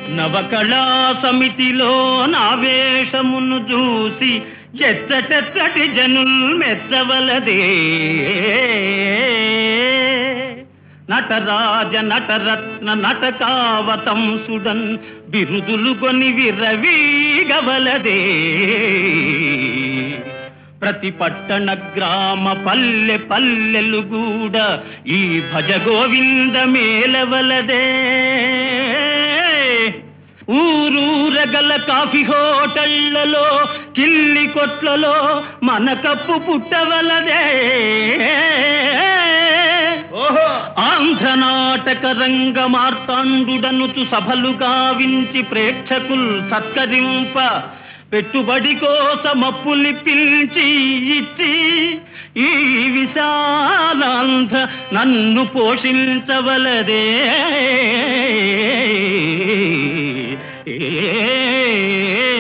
నవకళా సమితిలో నా వేషమును చూసి ఎచ్చటెచ్చటి జనుల్ మెచ్చవలదే నటరాజ నటరత్న నటకావతం సుడన్ బిరుదులు కొని విరవీగవలదే ప్రతి పట్టణ గ్రామ పల్లె పల్లెలు కూడా ఈ భజ గోవింద మేలవలదే ఊరూరగల కాఫీ హోటళ్లలో కిల్లి కొట్లలో మన కప్పు పుట్టవలదే ఓహో ఆంధ్ర నాటక రంగ మార్తాండుడనుచు సభలు గావించి ప్రేక్షకుల్ సత్కరింప పెట్టుబడి కోసమప్పులి పిలిచి ఇచ్చి ఈ విశాలాంధ్ర నన్ను పోషించవలదే ఏ